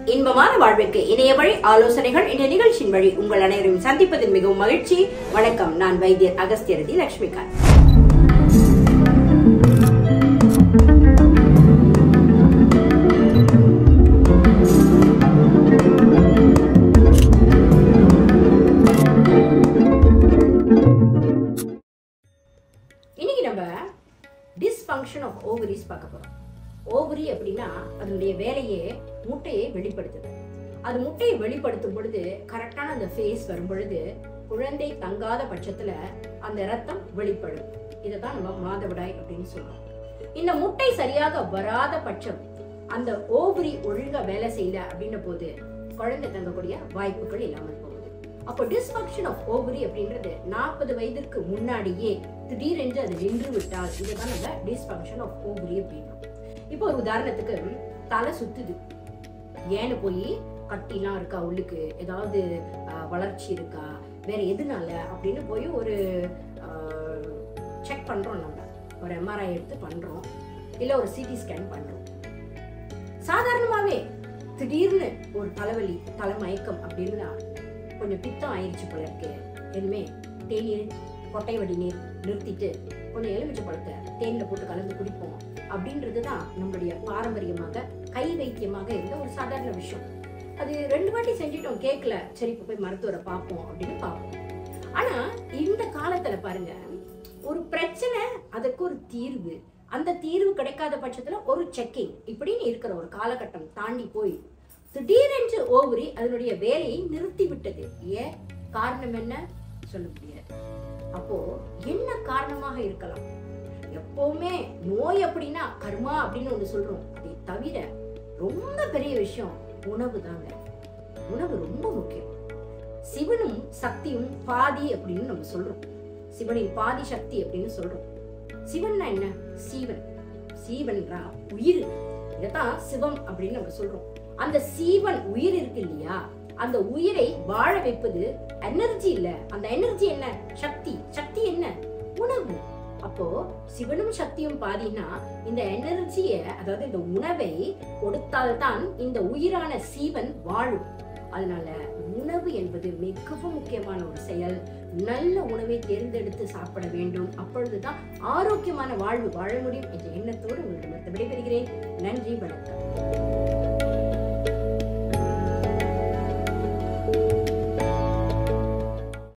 இன்பமான வாழ்விற்கு இணைய வழி ஆலோசனைகள் இந்த நிகழ்ச்சியின் வழி உங்கள் அனைவரையும் சந்திப்பதில் மிகவும் மகிழ்ச்சி வணக்கம் நான் வைத்தியர் அகஸ்தியரதி லட்சுமிகாந்த் இன்னைக்கு நம்ம டிஸ்ஃபங்க்ஷன் ஆஃப் ஓவரிஸ் பார்க்க போறோம் ஓவரி அப்படின்னா அதனுடைய வேலையே முட்டையை வெளிப்படுத்துது அது முட்டையை வெளிப்படுத்தும் பொழுது கரெக்டான அந்த ஃபேஸ் வரும் பொழுது குழந்தை தங்காத பட்சத்துல அந்த ரத்தம் வெளிப்படும் இதை தான் நம்ம மாதவிடாய் அப்படின்னு சொல்றோம் இந்த முட்டை சரியாக வராத பட்சம் அந்த ஓவரி ஒழுங்கா வேலை செய்யல அப்படின்ன போது குழந்தை தங்கக்கூடிய வாய்ப்புகள் இல்லாமல் போகுது அப்போ டிஸ்ஃபங்க்ஷன் ஆஃப் ஓவரி அப்படின்றது நாற்பது வயதிற்கு முன்னாடியே திடீரென்று அது நின்று விட்டால் இதுதான் நம்ம டிஸ்ஃபங்க்ஷன் ஆஃப் ஓவரி அப்படின்றோம் இப்போ ஒரு உதாரணத்துக்கு தலை சுத்துது ஏன்னு போய் கட்டிலாம் இருக்கா உள்ளுக்கு ஏதாவது ஆஹ், வளர்ச்சி இருக்கா வேற எதுனால அப்படின்னு போய் ஒரு செக் பண்றோம் நம்ம ஒரு எம்ஆர்ஐ எடுத்து பண்றோம் இல்ல ஒரு சிடி ஸ்கேன் பண்றோம் சாதாரணமாவே திடீர்னு ஒரு தலைவலி தலைமயக்கம் அப்படின்னா கொஞ்சம் பித்தம் ஆயிடுச்சு போல இருக்கு இனிமே தேநீர் கொட்டை வடி நீர் நிறுத்திட்டு கொஞ்சம் எலுமிச்சை பழத்தை தேன்ல போட்டு கலந்து குடிப்போம் அப்படின்றது தான் நம்மளுடைய பாரம்பரியமாக கை வைத்தியமாக இருந்த ஒரு சாதாரண விஷயம் அது ரெண்டு வாட்டி செஞ்சுட்டோம் கேட்கல சரி இப்போ போய் மருத்துவரை பார்ப்போம் அப்படின்னு பார்ப்போம் ஆனா இந்த காலத்துல பாருங்க ஒரு பிரச்சனை அதுக்கு ஒரு தீர்வு அந்த தீர்வு கிடைக்காத பட்சத்துல ஒரு செக்கிங் இப்படின்னு இருக்கிற ஒரு காலகட்டம் தாண்டி போய் திடீரென்று ஓவரி அதனுடைய வேலையை நிறுத்தி விட்டது ஏன் காரணம் என்ன சொல்ல முடியாது அப்போ என்ன காரணமாக இருக்கலாம் எப்பவுமே நோய் அப்படின்னா கர்மா அப்படின்னு ஒண்ணு சொல்றோம் அதை தவிர ரொம்ப பெரிய விஷயம் உணவு தாங்க உணவு ரொம்ப முக்கியம் சிவனும் சக்தியும் பாதி அப்படின்னு நம்ம சொல்றோம் சிவனின் பாதி சக்தி அப்படின்னு சொல்றோம் சிவன்னா என்ன சீவன் சீவன்றா உயிர் இதைத்தான் சிவம் அப்படின்னு நம்ம சொல்றோம் அந்த சீவன் உயிர் இருக்கு இல்லையா அந்த உயிரை வாழ வைப்பது எனர்ஜி இல்ல அந்த எனர்ஜி என்ன சக்தி சக்தி என்ன உணவு அப்போ சிவனும் சக்தியும் பாதினா இந்த எனர்ஜிய அதாவது இந்த உணவை கொடுத்தால்தான் இந்த உயிரான சீவன் வாழும் அதனால உணவு என்பது மிகவும் முக்கியமான ஒரு செயல் நல்ல உணவை தேர்ந்தெடுத்து சாப்பிட வேண்டும் அப்பொழுதுதான் ஆரோக்கியமான வாழ்வு வாழ முடியும் என்ற எண்ணத்தோடு உங்களிடமிருந்து விடைபெறுகிறேன் நன்றி வணக்கம்